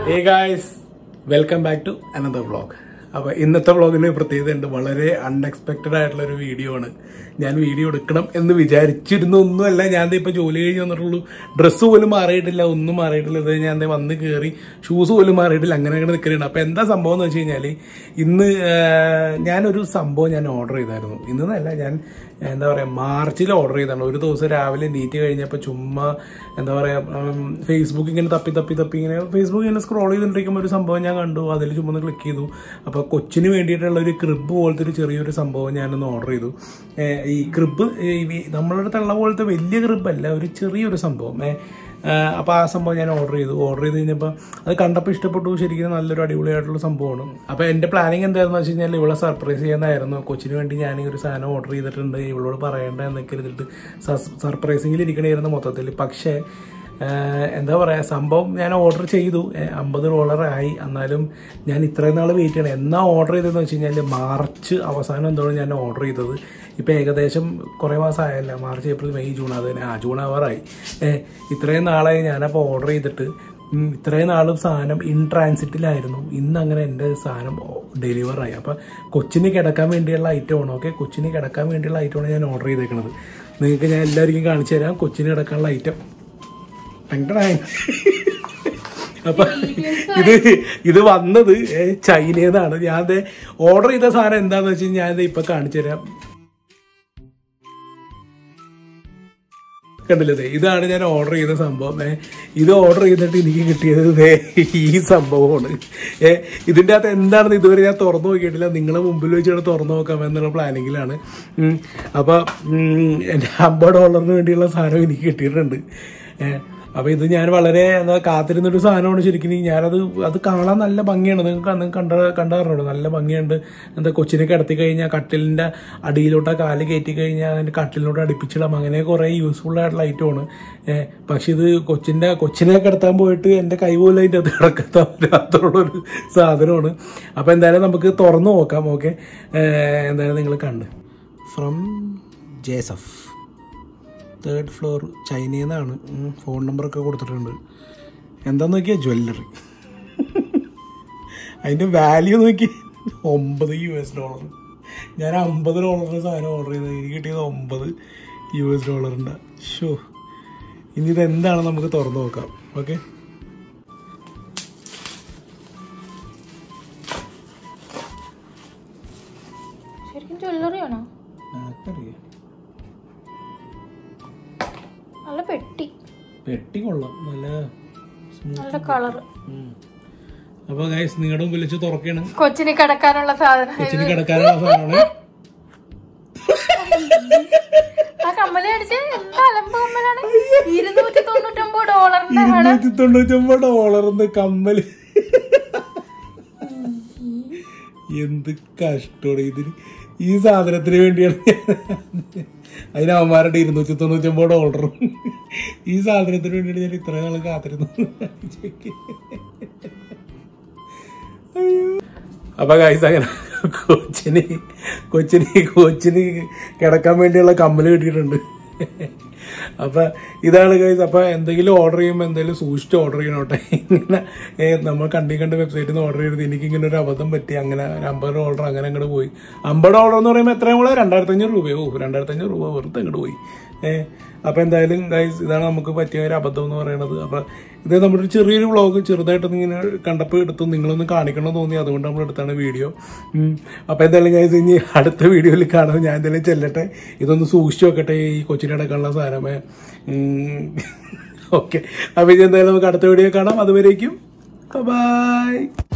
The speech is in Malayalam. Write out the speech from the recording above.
Hey guys welcome back to another vlog അപ്പോൾ ഇന്നത്തെ വ്ളോഗിന് പ്രത്യേകത ഉണ്ട് വളരെ അൺഎക്സ്പെക്റ്റഡ് ആയിട്ടുള്ള ഒരു വീഡിയോ ആണ് ഞാൻ വീഡിയോ എടുക്കണം എന്ന് വിചാരിച്ചിരുന്ന ഒന്നുമല്ല ഞാൻ ദേ ഇപ്പോൾ ജോലി കഴിഞ്ഞ് വന്നിട്ടുള്ളൂ ഡ്രസ്സ് പോലും മാറിയിട്ടില്ല ഒന്നും മാറിയിട്ടില്ല ഇത് ഞാൻ ദേ വന്ന് കയറി ഷൂസ് പോലും മാറിയിട്ടില്ല അങ്ങനെ അങ്ങനെ നിൽക്കുന്നുണ്ട് അപ്പോൾ എന്താ സംഭവം എന്ന് വെച്ച് കഴിഞ്ഞാൽ ഇന്ന് ആ, ഞാനൊരു സംഭവം ഞാൻ ഓർഡർ ചെയ്തായിരുന്നു ഇന്നല്ല ഞാൻ എന്താ പറയുക മാർച്ചിൽ ഓർഡർ ചെയ്താണ് ഒരു ദിവസം രാവിലെ നീറ്റ് കഴിഞ്ഞപ്പോൾ ചുമ്മാ എന്താ പറയുക ഫേസ്ബുക്ക് ഇങ്ങനെ തപ്പി തപ്പി തപ്പി ഇങ്ങനെ ഫേസ്ബുക്ക് ഇങ്ങനെ സ്ക്രോൾ ചെയ്തിട്ടിരിക്കുമ്പോൾ ഒരു സംഭവം ഞാൻ കണ്ടു അതിൽ ചുമ്മാ ഒന്ന് ക്ലിക്ക് ചെയ്തു അപ്പോൾ കൊച്ചിന് വേണ്ടിയിട്ടുള്ള ഒരു ക്രിബ് പോലത്തെ ഒരു ചെറിയൊരു സംഭവം ഞാനൊന്ന് ഓർഡർ ചെയ്തു ഏഹ് ഈ ക്രിബ് നമ്മളുടെ അടുത്തുള്ള പോലത്തെ വലിയ ക്രിബല്ല ഒരു ചെറിയൊരു സംഭവം ഏഹ് അപ്പോൾ ആ സംഭവം ഞാൻ ഓർഡർ ചെയ്തു ഓർഡർ ചെയ്ത് കഴിഞ്ഞപ്പോൾ അത് കണ്ടപ്പോൾ ഇഷ്ടപ്പെട്ടു ശരിക്കും നല്ലൊരു അടിപൊളിയായിട്ടുള്ള സംഭവമാണ് അപ്പോൾ എൻ്റെ പ്ലാനിങ് എന്തായിരുന്നു വെച്ച് കഴിഞ്ഞാൽ ഇവളെ സർപ്രൈസ് ചെയ്യാനായിരുന്നു കൊച്ചിന് വേണ്ടി ഞാൻ ഈ ഒരു സാധനം ഓർഡർ ചെയ്തിട്ടുണ്ട് ഇവളോട് പറയേണ്ട എന്നൊക്കെ ഇരുന്നിട്ട് സർപ്രൈസിങ്ങിൽ ഇരിക്കണമായിരുന്നു മൊത്തത്തിൽ പക്ഷേ ആഹ് എന്താ പറയുക സംഭവം ഞാൻ ഓർഡർ ചെയ്തു ഏഹ് അമ്പത് ഡോളർ ആയി എന്നാലും ഞാൻ ഇത്രയും നാൾ വെയിറ്റ് ചെയ്യണം എന്നാ ഓർഡർ ചെയ്തതെന്ന് വെച്ച് കഴിഞ്ഞാൽ മാർച്ച് അവസാനം എന്തോ ഞാൻ ഓർഡർ ചെയ്തത് ഇപ്പം ഏകദേശം കുറേ മാസം ആയല്ല മാർച്ച് ഏപ്രിൽ മെയ് ജൂൺ അത് തന്നെ ആ ജൂൺ ആവാറായി ഏഹ് ഇത്രയും നാളായി ഞാനപ്പോൾ ഓർഡർ ചെയ്തിട്ട് ഉം, ഇത്രയും നാളും സാധനം ഇൻ ട്രാൻസിറ്റിലായിരുന്നു ഇന്ന് അങ്ങനെ എൻ്റെ സാധനം ഡെലിവറായി അപ്പം കൊച്ചിന് കിടക്കാൻ വേണ്ടിയുള്ള ഐറ്റമാണ് ഓക്കെ കൊച്ചിന് കിടക്കാൻ വേണ്ടിയുള്ള ഐറ്റമാണ് ഞാൻ ഓർഡർ ചെയ്തേക്കുന്നത് നിങ്ങൾക്ക് ഞാൻ എല്ലാവർക്കും കാണിച്ചു തരാം കൊച്ചിന് കിടക്കാനുള്ള ഐറ്റം ഭയങ്കരമായി അപ്പൊ ഇത് ഇത് വന്നത് ഏ, ചൈനയിൽ നിന്നാണ് ഞാൻ ഓർഡർ ചെയ്ത സാധനം എന്താന്ന് വെച്ച് കഴിഞ്ഞാൽ ഞാൻ ഇപ്പൊ കാണിച്ചു തരാം കണ്ടില്ലേ ദേ, ഇതാണ് ഞാൻ ഓർഡർ ചെയ്ത സംഭവം ഏ ഇത് ഓർഡർ ചെയ്തിട്ട് എനിക്ക് കിട്ടിയത് ദേ ഈ സംഭവമാണ് ഏ ഇതിൻ്റെ അകത്ത് എന്താണെന്ന് ഇതുവരെ ഞാൻ തുറന്നു നോക്കിയിട്ടില്ല നിങ്ങളെ മുമ്പിൽ വെച്ചിട്ട് തുറന്നു നോക്കാം എന്നുള്ള പ്ലാനിങ്ങിലാണ് ഉം. അപ്പോൾ ഉം, എൻ്റെ അമ്പത് ഡോളറിന് വേണ്ടിയുള്ള സാധനം എനിക്ക് കിട്ടിയിട്ടുണ്ട് ഏ അപ്പോൾ ഇത് ഞാൻ വളരെ എന്താ കാത്തിരുന്നൊരു സാധനമാണ് ശരിക്കും ഞാനത് അത് കാണാൻ നല്ല ഭംഗിയാണ് നിങ്ങൾക്ക് അന്ന് കണ്ട കണ്ടറിഞ്ഞോളൂ നല്ല ഭംഗിയുണ്ട് എന്താ കൊച്ചിനെ കിടത്തി കഴിഞ്ഞാൽ കട്ടിലിൻ്റെ അടിയിലോട്ട് ആ കാല് കയറ്റി കഴിഞ്ഞാൽ അതിൻ്റെ കട്ടിലിനോട് അടുപ്പിച്ചിടാം അങ്ങനെ കുറേ യൂസ്ഫുൾ ആയിട്ടുള്ള ഐറ്റമാണ് പക്ഷെ ഇത് കൊച്ചിൻ്റെ കൊച്ചിനെ കിടത്താൻ പോയിട്ട് എൻ്റെ കൈ പോലും അതിൻ്റെ അത് കിടക്കാൻ പറ്റാത്തുള്ളൊരു സാധനമാണ് അപ്പോൾ എന്തായാലും നമുക്ക് തുറന്നു നോക്കാം ഓക്കെ എന്തായാലും നിങ്ങൾ കണ്ട് ഫ്രം ജേസഫ് തേർഡ് ഫ്ലോർ ചൈനയിൽ നിന്നാണ് ഉം, ഫോൺ നമ്പറൊക്കെ കൊടുത്തിട്ടുണ്ട് എന്താന്ന് നോക്കിയാൽ ജ്വല്ലറി അതിൻ്റെ വാല്യൂ നോക്കി ഒമ്പത് യു എസ് ഡോളർ ഞാൻ അമ്പത് ഡോളറിൻ്റെ സാധനം ഓർഡർ ചെയ്തത് എനിക്ക് കിട്ടിയത് ഒമ്പത് യു എസ് ഡോളറിൻ്റെ ഷോ ഇനി ഇത് എന്താണ് നമുക്ക് തുറന്നു നോക്കാം ഓക്കെ ശരിക്കും ജ്വല്ലറി ആണോ ആർക്കറിയാം നല്ല പെട്ടി പെട്ടി കൊള്ളാം നല്ല നല്ല കളറ് അപ്പോൾ ഗൈസ് നിങ്ങളുടെ മുമ്പിൽ വെച്ച് തുറക്കാണ് കൊച്ചിന് കിടക്കാനുള്ള സാധനം കൊച്ചിന് കിടക്കാനുള്ള സാധനമാണ് ആ കമ്മല് അടിച്ച് എന്താ അലമ്പ് കമ്മലാണ് ഇരുന്നൂറ്റി തൊണ്ണൂറ്റൊമ്പത് ഡോളറിന്റെ ആണ് ഇരുന്നൂറ്റി തൊണ്ണൂറ്റൊമ്പത് ഡോളറിന്റെ കമ്മല് എന്ത് കഷ്ടമാണ് ഇതിന് ഈ സാധനത്തിന് വേണ്ടിയാണ് ഞാൻ- അതിന് അവന്മാരുടെ ഇരുന്നൂറ്റി തൊണ്ണൂറ്റൊമ്പത് ഡോളറും ഈ സാധനത്തിന് വേണ്ടിയാണ് ഞാൻ ഇത്രയും നാൾ കാത്തിരുന്നു അപ്പൊ ഗൈസ് അങ്ങനെ കൊച്ചിന് കൊച്ചിന് കൊച്ചിന് കിടക്കാൻ വേണ്ടിയുള്ള കമ്മല് കിട്ടിയിട്ടുണ്ട് അപ്പൊ ഇതാണ് ഗൈസ് അപ്പൊ എന്തെങ്കിലും ഓർഡർ ചെയ്യുമ്പോൾ എന്തെങ്കിലും സൂക്ഷിച്ച് ഓർഡർ ചെയ്യണോട്ടെ ഇങ്ങനെ ഏ, നമ്മൾ കണ്ടി കണ്ട് വെബ്സൈറ്റിൽ നിന്ന് ഓർഡർ ചെയ്തത് എനിക്ക് ഇങ്ങനെ ഒരു അബദ്ധം പറ്റി അങ്ങനെ ഒരു അമ്പത് ഡോളർ അങ്ങനെ അങ്ങോട്ട് പോയി അമ്പത് ഡോളർ എന്ന് പറയുമ്പോൾ എത്രയും കൂടെ രണ്ടായിരത്തി അഞ്ഞൂറ് രൂപയോ രണ്ടായിരത്തി അഞ്ഞൂറ് രൂപ വെറുതെ അങ്ങോട്ട് പോയി ഏഹ് അപ്പൊ എന്തായാലും ഗൈസ് ഇതാണ് നമുക്ക് പറ്റിയ ഒരു അബദ്ധം എന്ന് പറയുന്നത് അപ്പൊ ഇത് നമ്മുടെ ഒരു ചെറിയൊരു വ്ളോഗ് ചെറുതായിട്ടൊന്ന് ഇങ്ങനെ കണ്ടപ്പോൾ എടുത്തു നിങ്ങളൊന്ന് കാണിക്കണം എന്ന് തോന്നി അതുകൊണ്ട് നമ്മൾ എടുത്താണ് വീഡിയോ അപ്പൊ എന്തായാലും ഗൈസ് ഇനി അടുത്ത വീഡിയോയിൽ കാണാം ഞാൻ എന്തായാലും ചെല്ലട്ടെ ഇതൊന്ന് സൂക്ഷിച്ചു വെക്കട്ടെ ഈ കൊച്ചിനെ അടക്കാനുള്ള സാധനമേ ഓക്കെ അപ്പൊ ഇനി എന്തായാലും നമുക്ക് അടുത്ത വീഡിയോ കാണാം അതുവരേക്കും ബൈ